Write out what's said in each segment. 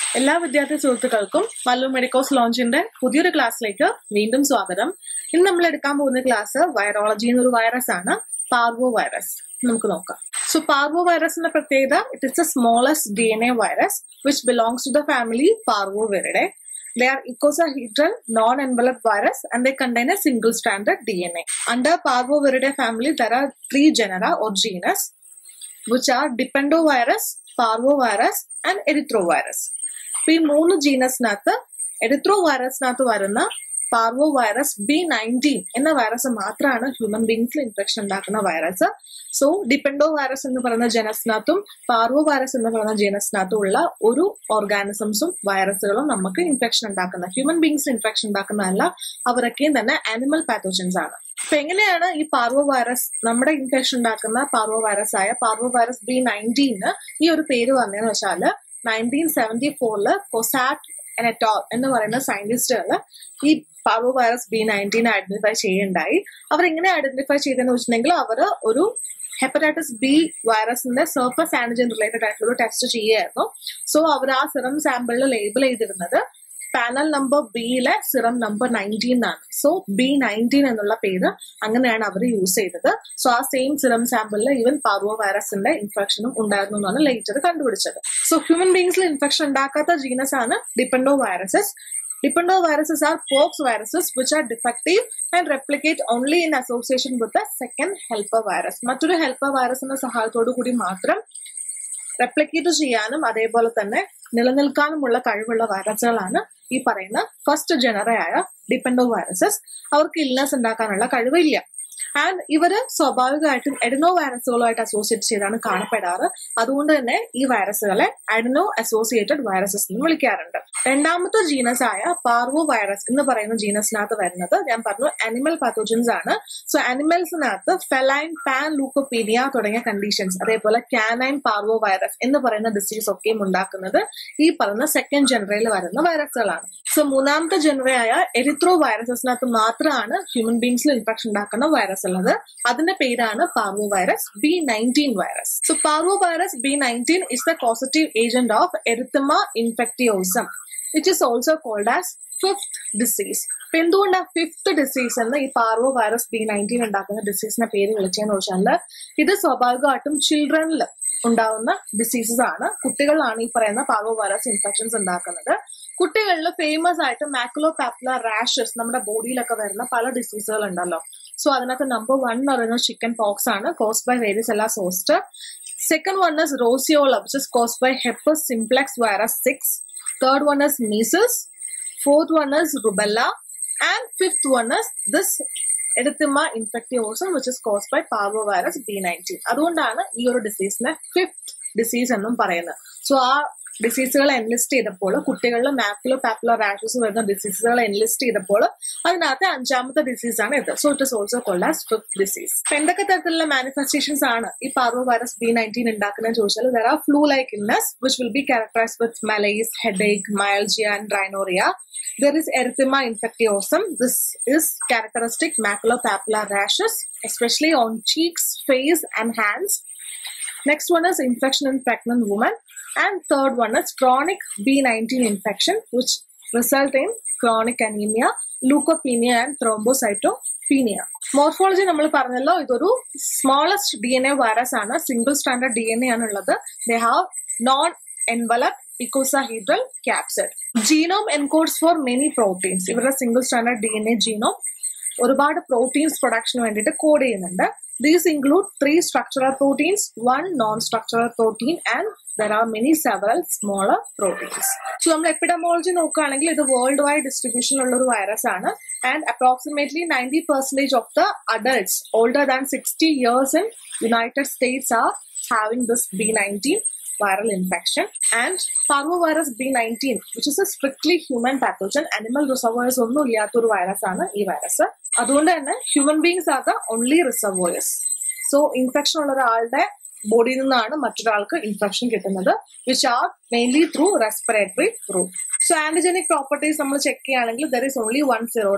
എല്ലാ വിദ്യാർത്ഥി സുഹൃത്തുക്കൾക്കും മല്ലു മെഡിക്കോസ് ലോഞ്ചിന്റെ പുതിയൊരു ക്ലാസ്സിലേക്ക് വീണ്ടും സ്വാഗതം ഇന്ന് നമ്മൾ എടുക്കാൻ പോകുന്ന ക്ലാസ് വൈറോളജി എന്നൊരു വൈറസ് ആണ് പാർവോ വൈറസ് നമുക്ക് നോക്കാം സോ പാർവോ വൈറസിന്റെ പ്രത്യേകത it is a smallest D N A virus which belongs to the family Parvoviridae They are icosahedral, non-enveloped virus and they contain a single-stranded DNA. Under Parvoviridae family, there are three genera or genus, which are Dipendovirus, Parvovirus and Erythrovirus. അപ്പൊ ഈ മൂന്ന് ജീനസിനകത്ത് എരിത്രോ വൈറസിനകത്ത് വരുന്ന parvo virus B nineteen എന്ന വൈറസ് മാത്രമാണ് human ബീങ്സിൽ ഇൻഫെക്ഷൻ ഉണ്ടാക്കുന്ന വൈറസ് സോ ഡിപ്പെൻഡോ വൈറസ് എന്ന് പറയുന്ന ജനസിനകത്തും പാർവോ വൈറസ് എന്ന് പറയുന്ന ജനസിനകത്തും ഉള്ള ഒരു ഓർഗാനിസംസും വൈറസുകളും നമുക്ക് ഇൻഫെക്ഷൻ ഉണ്ടാക്കുന്ന ഹ്യൂമൻ ബീങ്സ് ഇൻഫെക്ഷൻ ഉണ്ടാക്കുന്നതല്ല അവരൊക്കെയും തന്നെ ആനിമൽ പാത്തോജൻസ് ആണ് അപ്പൊ എങ്ങനെയാണ് ഈ പാർവോ വൈറസ് നമ്മുടെ ഇൻഫെക്ഷൻ ഉണ്ടാക്കുന്ന പാർവോ വൈറസ് ആയ പാർവോ വൈറസ് ബി നയൻറ്റീന് ഈ ഒരു പേര് വന്നതെന്ന് വെച്ചാല് നയൻറ്റീൻ സെവന്റി ഫോറില് കൊസാറ്റ് എനറ്റോൾ എന്ന് പറയുന്ന സയന്റിസ്റ്റുകൾ ഈ parvo virus B nineteen identify ചെയ്യുണ്ടായി അവർ എങ്ങനെ ഐഡന്റിഫൈ ചെയ്തെന്ന് വെച്ചിട്ടുണ്ടെങ്കിൽ അവർ ഒരു ഹെപ്പറ്റൈറ്റിസ് ബി വൈറസിന്റെ സർഫസ് ആന്റിജൻ റിലേറ്റഡ് ആയിട്ടുള്ള ഒരു ടെസ്റ്റ് ചെയ്യുകയായിരുന്നു സോ അവർ ആ സിറം സാമ്പിളിൽ ലേബിൾ ചെയ്തിരുന്നത് പാനൽ നമ്പർ ബിയിലെ സിറം നമ്പർ നയൻറ്റീൻ ആണ് സോ ബി നയൻറ്റീൻ എന്നുള്ള പേര് അങ്ങനെയാണ് അവർ യൂസ് ചെയ്തത് സോ ആ സെയിം സിറം സാമ്പിളിൽ ഈവൻ പാർവോ വൈറസിന്റെ ഇൻഫെക്ഷനും ഉണ്ടായിരുന്നു എന്നാണ് ലേറ്റർ കണ്ടുപിടിച്ചത് സോ ഹ്യൂമൻ ബീങ്സിൽ ഇൻഫെക്ഷൻ ഉണ്ടാക്കാത്ത ജീനസ് ആണ് dependo viruses Dependo viruses are pox viruses which are defective and replicate only in association with the second helper virus. മറ്റൊരു ഹെൽപ്പർ വൈറസിന്റെ സഹായത്തോടു കൂടി മാത്രം റെപ്ലിക്കേറ്റ് ചെയ്യാനും അതേപോലെ തന്നെ നിലനിൽക്കാനുമുള്ള കഴിവുള്ള വൈറസുകളാണ് ഈ പറയുന്ന ഫസ്റ്റ് ജനറയായ ഡിപ്പെൻഡോ വൈറസസ് അവർക്ക് ഇൽനെസ് ഉണ്ടാക്കാനുള്ള കഴിവില്ല ആൻഡ് ഇവര് സ്വാഭാവികമായിട്ടും എഡനോ വൈറസുകളുമായിട്ട് അസോസിയേറ്റ് ചെയ്താണ് കാണപ്പെടാറ് അതുകൊണ്ട് തന്നെ ഈ വൈറസുകളെ എഡനോ അസോസിയേറ്റഡ് വൈറസസ് എന്ന് വിളിക്കാറുണ്ട് രണ്ടാമത്തെ ജീനസ് ആയ പാർവോ വൈറസ് എന്ന് പറയുന്ന ജീനസിനകത്ത് വരുന്നത് ഞാൻ പറഞ്ഞു അനിമൽ പാത്തോജൻസ് ആണ് സോ അനിമൽസിനകത്ത് ഫെലൈൻ പാൻ ലൂക്കോപീനിയ തുടങ്ങിയ കണ്ടീഷൻസ് അതേപോലെ കാനൈൻ പാർവോ വൈറസ് എന്ന് പറയുന്ന ഡിസീസ് ഒക്കെയും ഉണ്ടാക്കുന്നത് ഈ പറയുന്ന സെക്കൻഡ് ജനറയിൽ വരുന്ന വൈറസുകളാണ് സോ മൂന്നാമത്തെ ജനറയായ എരിത്രോ വൈറസസിനകത്ത് മാത്രമാണ് ഹ്യൂമൻ ബീങ്സിൽ ഇൻഫെക്ഷൻ ഉണ്ടാക്കുന്ന വൈറസ് ഉള്ളത് അതിന്റെ പേരാണ് parvo virus B nineteen virus so parvo virus B nineteen is the positive agent of erythema infectiosum which is also called as fifth disease അപ്പൊ എന്തുകൊണ്ടാണ് ഫിഫ്ത് ഡിസീസ് എന്ന് ഈ പാർവോ വൈറസ് ബി നയൻറ്റീൻ ഉണ്ടാക്കുന്ന ഡിസീസിനെ പേര് വിളിച്ചതെന്ന് വെച്ചാൽ ഇത് സ്വാഭാവികമായിട്ടും ചിൽഡ്രനിൽ ഉണ്ടാവുന്ന ഡിസീസസ് ആണ് കുട്ടികളിലാണ് ഈ പറയുന്ന പാർവോ വൈറസ് ഇൻഫെക്ഷൻസ് ഉണ്ടാക്കുന്നത് കുട്ടികളിൽ ഫേമസ് ആയിട്ട് മാക്കുലോ പാപ്പുലർ റാഷസ് നമ്മുടെ ബോഡിയിലൊക്കെ വരുന്ന പല ഡിസീസുകൾ ഉണ്ടല്ലോ സോ അതിനകത്ത് നമ്പർ വൺ എന്ന് പറയുന്നത് ചിക്കൻ പോക്സ് ആണ് caused by varicella zoster second one is roseola which is caused by herpes simplex virus six third one is measles fourth one is rubella and fifth one is this erythema infectiosum which is caused by parvo virus B nineteen അതുകൊണ്ടാണ് ഈ ഒരു ഡിസീസിനെ fifth disease എന്നും പറയുന്നത് so ആ ഡിസീസുകൾ enlist ചെയ്തപ്പോൾ കുട്ടികളിൽ മാക്കുലോ papular rashes വരുന്ന ഡിസീസുകൾ enlist ചെയ്തപ്പോൾ അതിനകത്ത് അഞ്ചാമത്തെ ഡിസീസ് ആണ് ഇത് so it is also called as fifth disease എന്തൊക്കെ തരത്തിലുള്ള മാനിഫെസ്റ്റേഷൻസ് ആണ് ഈ പാർവോ വൈറസ് ബി നയൻറ്റീൻ ഉണ്ടാക്കുന്നത് ചോദിച്ചാൽ there are flu like illness which will be characterise with malaise headache myalgia and rhinorrhoea there is erythema infectiosum. This is characteristic maculopapular rashes, especially on cheeks, face, and hands. Next one is infection in pregnant women. And third one is chronic B19 infection, which result in chronic anemia, leukopenia, and thrombocytopenia. Morphology നമ്മൾ പറഞ്ഞല്ലോ ഇതൊരു smallest D N A virus ആണ് single stranded D N A ആണുള്ളത് they have non enveloped icosahedral capsid. Genome encodes for many proteins. ഇവരുടെ single stranded D N A genome ഒരുപാട് proteins പ്രൊഡക്ഷന് വേണ്ടിയിട്ട് code ചെയ്യുന്നുണ്ട് these include three structural proteins one non structural protein and there are many several smaller proteins so നമ്മൾ epidemiology നോക്കുകയാണെങ്കിൽ ഇത് worldwide distribution ഉള്ള ഒരു വൈറസ് ആണ് and approximately ninety percentage of the adults older than sixty years in United States are having this B nineteen viral infection and parvovirus B19 which is a strictly human pathogen animal reservoirs ഒന്നും ഇല്ലാത്തൊരു virus ആണ് ഈ virus അതുകൊണ്ട് തന്നെ human beings are the only reservoirs so infection ഉള്ള ഒരാളുടെ ബോഡിയിൽ നിന്നാണ് മറ്റൊരാൾക്ക് ഇൻഫെക്ഷൻ കിട്ടുന്നത് which are mainly through respiratory route so antigenic properties നമ്മൾ ചെക്ക് ചെയ്യുകയാണെങ്കിൽ there is only one serotype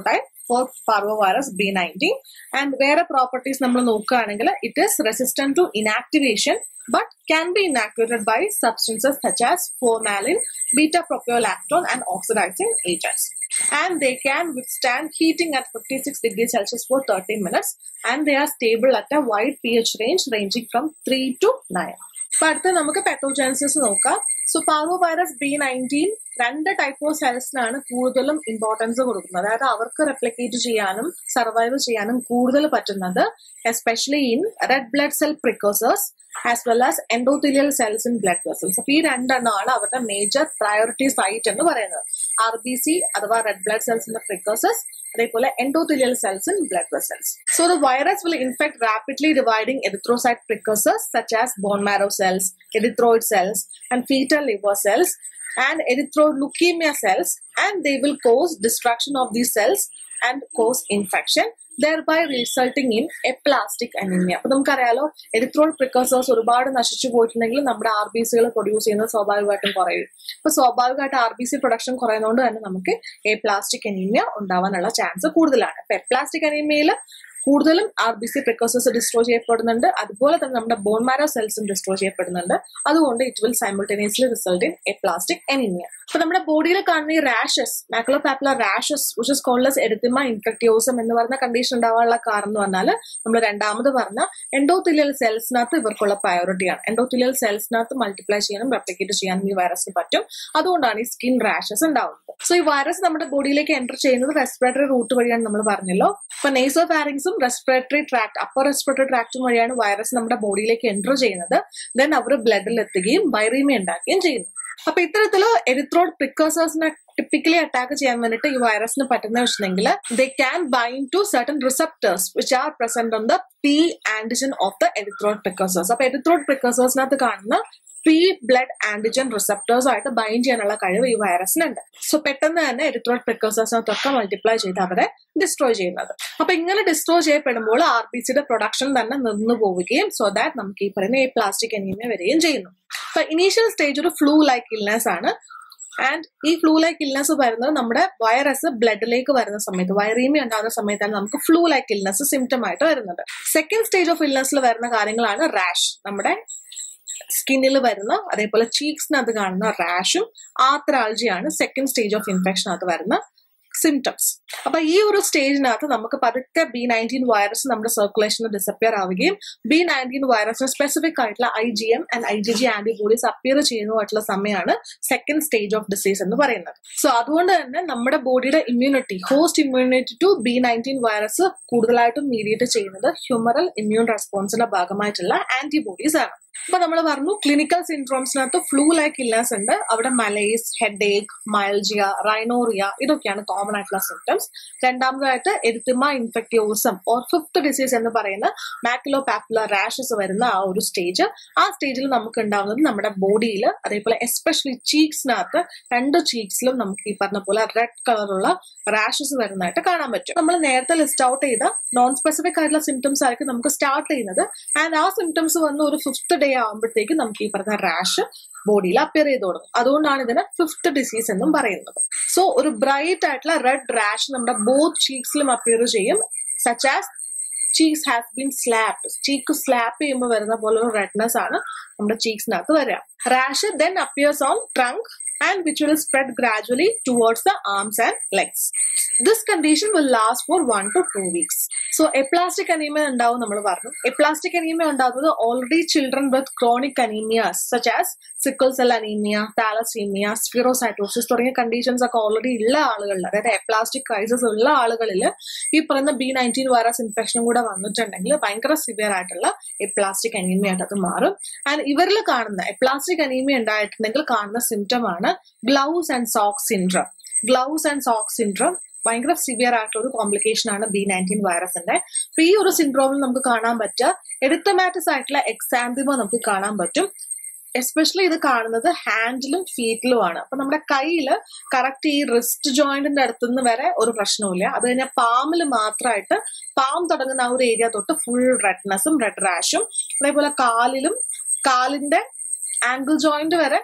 for parvo virus B nineteen and വേറെ properties നമ്മൾ നോക്കുകയാണെങ്കിൽ it is resistant to inactivation but can be inactivated by substances such as formalin, beta propiolactone, and oxidizing agents. And they can withstand heating at 56 degrees Celsius for 30 minutes, and they are stable at a wide pH range ranging from 3 to 9. അപ്പൊ അടുത്ത് നമുക്ക് pathogenesis നോക്കാം so parvo virus B nineteen രണ്ട് type of സെൽസിനാണ് കൂടുതലും importance കൊടുക്കുന്നത് അതായത് അവർക്ക് റെപ്ലിക്കേറ്റ് ചെയ്യാനും സർവൈവ് ചെയ്യാനും കൂടുതൽ പറ്റുന്നത് especially in red blood cell precursors as well as endothelial cells in blood vessels അപ്പൊ ഈ രണ്ടെണ്ണമാണ് അവരുടെ മേജർ പ്രയോറിറ്റി സൈറ്റ് എന്ന് പറയുന്നത് ആർ ബി സി അഥവാ റെഡ് ബ്ലഡ് സെൽസിന്റെ പ്രിക്കോസേഴ്സ് അതേപോലെ endothelial cells in blood vessels so the virus will infect rapidly dividing erythrocyte precursors such as bone marrow cells erythroid cells and foetal liver cells and erythroid leukemia cells and they will cause destruction of these cells and cause infection thereby resulting in aplastic anemia അപ്പൊ നമുക്കറിയാലോ എരിത്രോൾ പ്രിക്കോസേഴ്സ് ഒരുപാട് നശിച്ചു പോയിട്ടുണ്ടെങ്കിൽ നമ്മുടെ R B സികൾ produce ചെയ്യുന്നത് സ്വാഭാവികമായിട്ടും കുറയും അപ്പൊ സ്വാഭാവികമായിട്ട് ആർ ബി സി പ്രൊഡക്ഷൻ കുറയുന്നതുകൊണ്ട് തന്നെ നമുക്ക് എ പ്ലാസ്റ്റിക് അനീമിയ ഉണ്ടാവാനുള്ള ചാൻസ് കൂടുതലാണ് അപ്പൊ എപ്ലാസ്റ്റിക് അനീമിയയിൽ കൂടുതലും R B C precursors destroy ചെയ്യപ്പെടുന്നുണ്ട് അതുപോലെ തന്നെ നമ്മുടെ ബോൺ മാരോ സെൽസും ഡിസ്ട്രോയ് ചെയ്യപ്പെടുന്നുണ്ട് അതുകൊണ്ട് it will simultaneously result in aplastic anaemia അപ്പൊ നമ്മുടെ ബോഡിയിൽ കാണുന്ന ഈ rashes maculopapular rashes which is called erythema infectiosum എന്ന് പറയുന്ന കണ്ടീഷൻ ഉണ്ടാവാനുള്ള കാരണം എന്ന് പറഞ്ഞാൽ നമ്മൾ രണ്ടാമത് പറഞ്ഞ എൻഡോത്തിലിയൽ സെൽസിനകത്ത് ഇവർക്കുള്ള പ്രയോറിറ്റിയാണ് എൻഡോത്തിലിയൽ സെൽസിനകത്ത് മൾട്ടിപ്ലൈ ചെയ്യാനും റെപ്ലിക്കേറ്റ് ചെയ്യാനും ഈ വൈറസിന് പറ്റും അതുകൊണ്ടാണ് ഈ സ്കിൻ റാഷസ് ഉണ്ടാവുന്നത് സോ ഈ വൈറസ് നമ്മുടെ ബോഡിയിലേക്ക് എൻ്റർ ചെയ്യുന്നത് റെസ്പിറേറ്ററി റൂട്ട് വഴിയാണ് നമ്മൾ പറഞ്ഞല്ലോ അപ്പൊ നെയ്സോ ഫാരിങ്സും റെസ്പിറേറ്ററി ട്രാക്ട് അപ്പർ റെസ്പിറേറ്ററി ട്രാക്റ്റും വഴിയാണ് വൈറസ് നമ്മുടെ ബോഡിയിലേക്ക് എൻ്റർ ചെയ്യുന്നത് ദെൻ അവർ ബ്ലഡിൽ എത്തുകയും വൈറീമി ഉണ്ടാക്കുകയും ചെയ്യുന്നു അപ്പൊ ഇത്തരത്തില് എരിത്രോഡ് പ്രിക്കോസേഴ്സിനെ ടിപ്പിക്കലി അറ്റാക്ക് ചെയ്യാൻ വേണ്ടിട്ട് ഈ വൈറസിന് പറ്റുന്ന വെച്ചിട്ടുണ്ടെങ്കിൽ they can bind to certain receptors which are present on the P antigen of the erythroid precursors അപ്പൊ എരിത്രോഡ് പ്രിക്കോസേഴ്സിനകത്ത് കാണുന്ന പി ബ്ലഡ് ആന്റിജൻ റിസപ്റ്റേഴ്സ് ആയിട്ട് ബൈൻഡ് ചെയ്യാനുള്ള കഴിവ് ഈ വൈറസിനുണ്ട് സോ പെട്ടെന്ന് തന്നെ എരിത്രോഡ് പ്രിക്കോസേഴ്സിനകത്തൊക്കെ മൾട്ടിപ്ലൈ ചെയ്ത് അവരെ ഡിസ്ട്രോയ് ചെയ്യുന്നത് അപ്പൊ ഇങ്ങനെ ഡിസ്ട്രോയ് ചെയ്യപ്പെടുമ്പോൾ ആർ ബി സിയുടെ പ്രൊഡക്ഷൻ തന്നെ നിന്നു പോവുകയും സോ ദാറ്റ് നമുക്ക് ഈ പറയുന്ന ഈ പ്ലാസ്റ്റിക് അനീമിയ വരികയും ചെയ്യുന്നു അപ്പൊ ഇനീഷ്യൽ സ്റ്റേജ് ഒരു ഫ്ലൂ ലൈക്ക് ഇൽനെസ് ആണ് ആൻഡ് ഈ ഫ്ലൂ ലൈക്ക് ഇൽനെസ് വരുന്നത് നമ്മുടെ വൈറസ് ബ്ലഡിലേക്ക് വരുന്ന സമയത്ത് വൈറീമി ഉണ്ടാകുന്ന സമയത്താണ് നമുക്ക് ഫ്ലൂ ലൈക്ക് ഇൽനെസ് സിംറ്റം ആയിട്ട് വരുന്നത് സെക്കൻഡ് സ്റ്റേജ് ഓഫ് ഇൽനെസ്സിൽ വരുന്ന കാര്യങ്ങളാണ് റാഷ് നമ്മുടെ സ്കിന്നിൽ വരുന്ന അതേപോലെ ചീക്സിനകത്ത് കാണുന്ന റാഷും ആത്രാൾജിയാണ് സെക്കൻഡ് സ്റ്റേജ് ഓഫ് ഇൻഫെക്ഷനകത്ത് വരുന്ന സിംറ്റംസ് അപ്പൊ ഈ ഒരു സ്റ്റേജിനകത്ത് നമുക്ക് പതുക്കെ ബി നയൻറ്റീൻ വൈറസ് നമ്മുടെ സർക്കുലേഷനിൽ ഡിസപ്പിയർ ആവുകയും ബി നയൻറ്റീൻ വൈറസിന് സ്പെസിഫിക് ആയിട്ടുള്ള I G M and I G G antibodies appear ചെയ്യുന്നതായിട്ടുള്ള സമയമാണ് സെക്കൻഡ് സ്റ്റേജ് ഓഫ് ഡിസീസ് എന്ന് പറയുന്നത് സോ അതുകൊണ്ട് തന്നെ നമ്മുടെ ബോഡിയുടെ immunity host immunity to B nineteen virus കൂടുതലായിട്ടും മീഡിയേറ്റ് ചെയ്യുന്നത് ഹ്യൂമറൽ ഇമ്മ്യൂൺ റെസ്പോൺസിന്റെ ഭാഗമായിട്ടുള്ള ആന്റിബോഡീസ് ആണ് അപ്പൊ നമ്മൾ പറഞ്ഞു ക്ലിനിക്കൽ സിൻഡ്രോംസിനകത്ത് ഫ്ലൂ ലൈക്ക് ഇല്ലസ് ഉണ്ട് അവിടെ malaise headache myalgia rhinorrhoea ഇതൊക്കെയാണ് കോമൺ ആയിട്ടുള്ള സിംറ്റംസ് രണ്ടാമതായിട്ട് erythema infectiosum or fifth disease എന്ന് പറയുന്ന മാക്കുലോ പാക്കുലർ റാഷസ് വരുന്ന ആ ഒരു സ്റ്റേജ് ആ സ്റ്റേജിൽ നമുക്ക് ഉണ്ടാവുന്നത് നമ്മുടെ ബോഡിയിൽ അതേപോലെ എസ്പെഷ്യലി ചീക്സിനകത്ത് രണ്ട് ചീക്സിലും നമുക്ക് ഈ പറഞ്ഞ പോലെ റെഡ് കളറുള്ള റാഷസ് വരുന്നതായിട്ട് കാണാൻ പറ്റും നമ്മൾ നേരത്തെ ലിസ്റ്റ് ഔട്ട് ചെയ്ത നോൺ സ്പെസിഫിക് ആയിട്ടുള്ള സിംറ്റംസ് ആയിരിക്കും നമുക്ക് സ്റ്റാർട്ട് ചെയ്യുന്നത് ആൻഡ് ആ സിംറ്റംസ് വന്ന് ഒരു ഫിഫ്ത്ത് ഡേ ആകുമ്പോഴത്തേക്കും നമുക്ക് ഈ പറഞ്ഞ റാഷ് ബോഡിയിൽ അപ്പിയർ ചെയ്ത് തുടങ്ങും അതുകൊണ്ടാണ് ഇതിന് ഫിഫ്ത്ത് ഡിസീസ് എന്നും പറയുന്നത് സോ ഒരു ബ്രൈറ്റ് ആയിട്ടുള്ള റെഡ് റാഷ് നമ്മുടെ ബോത്ത് ചീക്സിലും അപ്പിയർ ചെയ്യും such as cheeks has been slap cheek slap ചെയ്യുമ്പോൾ വരുന്ന പോലെ ഒരു റെഡ്നെസ് ആണ് നമ്മുടെ ചീക്സിനകത്ത് വരിക rash then appears on trunk and which will spread gradually towards the arms and legs. This condition will last for one to two weeks. So, aplastic anemia ഉണ്ടാവും നമ്മൾ പറഞ്ഞു aplastic anemia ഉണ്ടാകുന്നത് already children with chronic anaemias such as sickle cell anaemia thalassaemia spherocytosis തുടങ്ങിയ conditions ഒക്കെ already ഉള്ള ആളുകളിൽ അതായത് aplastic crisis ഉള്ള ആളുകളിൽ ഈ പറയുന്ന ബി നയൻറ്റീൻ വൈറസ് ഇൻഫെക്ഷനും കൂടെ വന്നിട്ടുണ്ടെങ്കിൽ ഭയങ്കര സിവിയർ ആയിട്ടുള്ള എപ്ലാസ്റ്റിക് അനീമിയ ആയിട്ട് അത് മാറും ആൻഡ് ഇവരിൽ കാണുന്ന എപ്ലാസ്റ്റിക് അനീമിയ ഉണ്ടായിട്ടുണ്ടെങ്കിൽ കാണുന്ന സിംറ്റം ആണ് gloves and socks syndrome gloves and socks syndrome ഭയങ്കര സിവിയർ ആയിട്ടുള്ള ഒരു കോംപ്ലിക്കേഷൻ ആണ് ബി നയൻറ്റീൻ വൈറസിന്റെ അപ്പൊ ഈ ഒരു സിൻഡ്രോമിൽ നമുക്ക് കാണാൻ പറ്റുക എഡിത്തമാറ്റസ് ആയിട്ടുള്ള എക്സാന്തിമ നമുക്ക് കാണാൻ പറ്റും എസ്പെഷ്യലി ഇത് കാണുന്നത് ഹാൻഡിലും ഫീറ്റിലും ആണ് അപ്പൊ നമ്മുടെ കയ്യിൽ കറക്റ്റ് ഈ റിസ്റ്റ് ജോയിന്റിന്റെ അടുത്തുനിന്ന് വരെ ഒരു പ്രശ്നവുമില്ല അത് കഴിഞ്ഞാൽ പാമിൽ മാത്രമായിട്ട് പാം തുടങ്ങുന്ന ആ ഒരു ഏരിയ തൊട്ട് ഫുൾ റെഡ്നെസ്സും റെഡ് റാഷും അതേപോലെ കാലിലും കാലിന്റെ ആംഗിൾ ജോയിന്റ് വരെ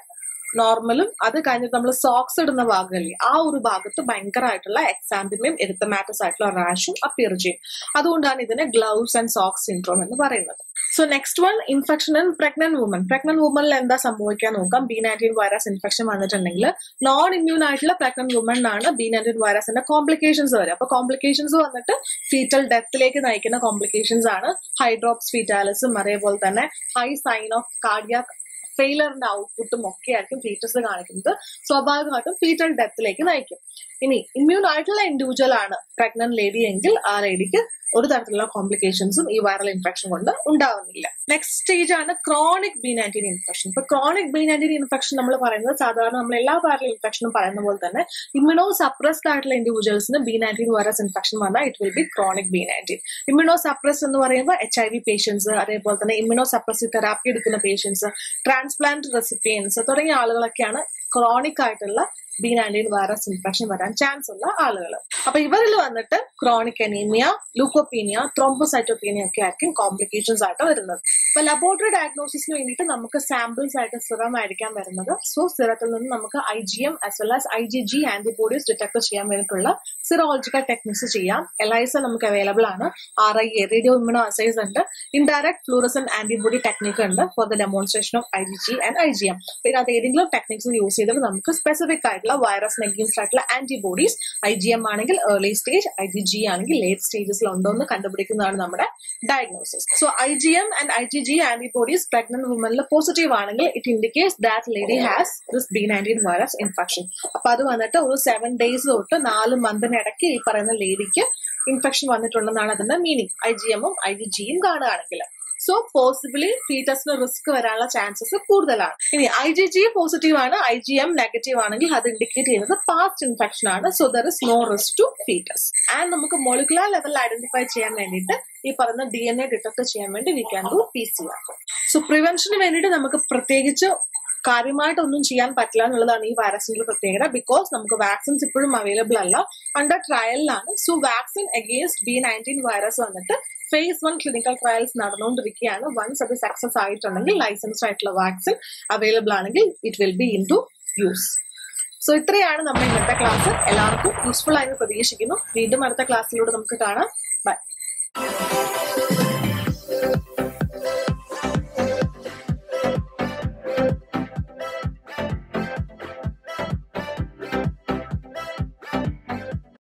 നോർമലും അത് കഴിഞ്ഞിട്ട് നമ്മൾ സോക്സ് ഇടുന്ന ഭാഗമല്ലേ ആ ഒരു ഭാഗത്ത് ഭയങ്കരമായിട്ടുള്ള എക്സാന്തിമയും എരുത്തമാറ്റസ് ആയിട്ടുള്ള റാഷും അപ്പിയർ ചെയ്യും അതുകൊണ്ടാണ് ഇതിനെ ഗ്ലൗസ് ആൻഡ് സോക്സ് സിൻഡ്രോം എന്ന് പറയുന്നത് so next one infection in pregnant woman pregnant വുമനിൽ എന്താ സംഭവിക്കാൻ നോക്കാം ബി നയൻറ്റീൻ വൈറസ് ഇൻഫെക്ഷൻ വന്നിട്ടുണ്ടെങ്കിൽ നോൺ ഇമ്മ്യൂൺ ആയിട്ടുള്ള പ്രഗ്നന്റ് വുമണിനാണ് ബി നയൻറ്റീൻ വൈറസിന്റെ കോംപ്ലിക്കേഷൻസ് വരിക അപ്പൊ കോംപ്ലിക്കേഷൻസ് വന്നിട്ട് ഫീറ്റൽ ഡെത്തിലേക്ക് നയിക്കുന്ന കോംപ്ലിക്കേഷൻസ് ആണ് ഹൈഡ്രോപ്സ് ഫീറ്റാലിസും അതേപോലെ തന്നെ ഹൈ സൈൻ ഓഫ് കാർഡിയാക് ഫെയിലറിന്റെ ഔട്ട്പുട്ടും ഒക്കെ ആയിരിക്കും ഫീറ്റസ് കാണിക്കുന്നത് സ്വാഭാവികമായിട്ടും ഫീറ്റൽ ഡെത്തിലേക്ക് നയിക്കും ഇനി ഇമ്മ്യൂൺ ആയിട്ടുള്ള ഇൻഡിവിജ്വൽ ആണ് പ്രഗ്നന്റ് ലേഡി എങ്കിൽ ആ ലേഡിക്ക് ഒരു തരത്തിലുള്ള കോംപ്ലിക്കേഷൻസും ഈ വൈറൽ ഇൻഫെക്ഷൻ കൊണ്ട് ഉണ്ടാവുന്നില്ല നെക്സ്റ്റ് സ്റ്റേജ് ആണ് ക്രോണിക് ബി നയൻറ്റീൻ ഇൻഫെക്ഷൻ ഇപ്പൊ ക്രോണിക് ബി നയൻറ്റീൻ ഇൻഫെക്ഷൻ നമ്മൾ പറയുന്നത് സാധാരണ നമ്മൾ എല്ലാ വൈറൽ ഇൻഫെക്ഷനും പറയുന്ന പോലെ തന്നെ ഇമ്മ്യൂണോ സപ്രസ്ഡ് ആയിട്ടുള്ള ഇൻഡിവിജ്വൽസിന് ബി നയൻറ്റീൻ വൈറസ് ഇൻഫെക്ഷൻ വന്നാൽ it will be chronic B nineteen immunosuppress എന്ന് പറയുമ്പോൾ എച്ച് ഐ വി പേഷ്യൻസ് അതേപോലെ തന്നെ ഇമ്മ്യൂണോ സപ്രസീവ് തെറാപ്പി എടുക്കുന്ന പേഷ്യൻസ് ട്രാൻസ്പ്ലാന്റ് റെസിപ്പിയൻസ് തുടങ്ങിയ ആളുകളൊക്കെയാണ് ക്രോണിക് ആയിട്ടുള്ള ബി നയൻറ്റീൻ വൈറസ് ഇൻഫെക്ഷൻ വരാൻ ചാൻസ് ഉള്ള ആളുകൾ അപ്പൊ ഇവരിൽ വന്നിട്ട് ക്രോണിക് അനീമിയ ലൂക്കോപീനിയ ത്രോംബോസൈറ്റോപീനിയ ഒക്കെ ആയിരിക്കും കോംപ്ലിക്കേഷൻസ് ആയിട്ട് വരുന്നത് അപ്പൊ ലബോറട്ടറി ഡയഗ്നോസിസിന് വേണ്ടിയിട്ട് നമുക്ക് സാമ്പിൾസ് ആയിട്ട് സിറം ആയിരിക്കാൻ വരുന്നത് സോ സിറത്തിൽ നിന്ന് നമുക്ക് I G M as well as I G G antibodies detect ചെയ്യാൻ വേണ്ടിയിട്ടുള്ള സിറോളജിക്കൽ ടെക്നിക്സ് ചെയ്യാം എലൈസ നമുക്ക് അവൈലബിൾ ആണ് R I A radioimmunoassays ഉണ്ട് ഇൻഡയറക്ട് ഫ്ലൂറസൻ ആന്റിബോഡി ടെക്നിക് ഉണ്ട് for the demonstration of I G G and I G M പിന്നെ അത് ഏതെങ്കിലും ടെക്നിക്സ് യൂസ് ചെയ്തിട്ട് നമുക്ക് സ്പെസിഫിക് ആയിട്ടുള്ള വൈറസിന് അഗേൻസ്റ്റ് ആയിട്ടുള്ള ആന്റിബോഡീസ് ഐ ജി എം ആണെങ്കിൽ early stage I G G ആണെങ്കിൽ ലേറ്റ് സ്റ്റേജസിൽ ഉണ്ടോ എന്ന് കണ്ടുപിടിക്കുന്നതാണ് നമ്മുടെ diagnosis so I G M and I G G antibodies pregnant വുമനിൽ പോസിറ്റീവ് ആണെങ്കിൽ it indicates that lady has this B nineteen virus infection അപ്പൊ അത് വന്നിട്ട് ഒരു സെവൻ ഡേയ്സ് തൊട്ട് നാല് മന്തിനിടയ്ക്ക് ഈ പറയുന്ന ലേഡിക്ക് ഇൻഫെക്ഷൻ വന്നിട്ടുണ്ടെന്നാണ് അതിന്റെ മീനിങ് ഐ ജി എമ്മും ഐ ജി ജിയും കാണുകയാണെങ്കിൽ സോ പോസിബിളി ഫീറ്റസിന് റിസ്ക് വരാനുള്ള ചാൻസസ് കൂടുതലാണ് ഇനി ഐ ജി ജി പോസിറ്റീവ് ആണ് ഐ ജി എം നെഗറ്റീവ് ആണെങ്കിൽ അത് ഇൻഡിക്കേറ്റ് ചെയ്യുന്നത് പാസ്റ്റ് ഇൻഫെക്ഷൻ ആണ് so there is no risk to foetus and നമുക്ക് മൊളിക്കുലർ ലെവലിൽ ഐഡന്റിഫൈ ചെയ്യാൻ വേണ്ടിയിട്ട് ഈ പറയുന്ന ഡി എൻ എ ഡിറ്റക്ട് ചെയ്യാൻ വേണ്ടി we can do P C R so പ്രിവെൻഷന് വേണ്ടിയിട്ട് നമുക്ക് പ്രത്യേകിച്ച് കാര്യമായിട്ടൊന്നും ചെയ്യാൻ പറ്റില്ല എന്നുള്ളതാണ് ഈ വൈറസിന്റെ പ്രത്യേകത ബിക്കോസ് നമുക്ക് വാക്സിൻസ് ഇപ്പോഴും അവൈലബിൾ അല്ല അണ്ടർ ട്രയലിലാണ് so vaccine against B nineteen virus വന്നിട്ട് ഫേസ് വൺ ക്ലിനിക്കൽ ട്രയൽസ് നടന്നുകൊണ്ടിരിക്കുകയാണ് വൺസ് അത് സക്സസ് ആയിട്ടുണ്ടെങ്കിൽ ലൈസൻസ്ഡ് ആയിട്ടുള്ള വാക്സിൻ അവൈലബിൾ ആണെങ്കിൽ it will be into use so ഇത്രയാണ് നമ്മുടെ ഇന്നത്തെ ക്ലാസ് എല്ലാവർക്കും യൂസ്ഫുൾ ആയെന്ന് പ്രതീക്ഷിക്കുന്നു വീണ്ടും അടുത്ത ക്ലാസ്സിലൂടെ നമുക്ക് കാണാം ബൈ